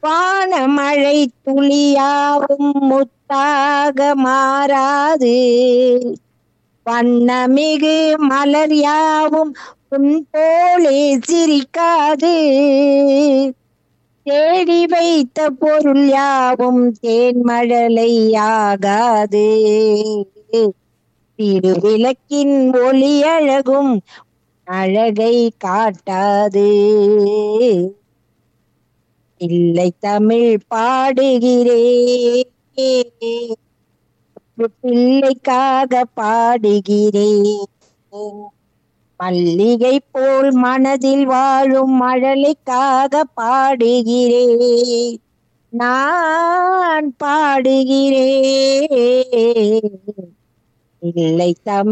வானமழை துளியாவும் முத்தாக மாறாது வண்ணமிகு மலர் யாவும் உன் போலே சிரிக்காது தேடி வைத்த பொருள் யாவும் தேன்மழலையாகாது திருவிளக்கின் ஒளி அழகும் அழகை காட்டாது இல்லை தமிழ் பாடுகிறேன் பிள்ளைக்காக பாடுகிறேன் மல்லிகை போல் மனதில் வாழும் மழலைக்காக பாடுகிறேன் நான் பாடுகிறேன் இல்லை தமிழ்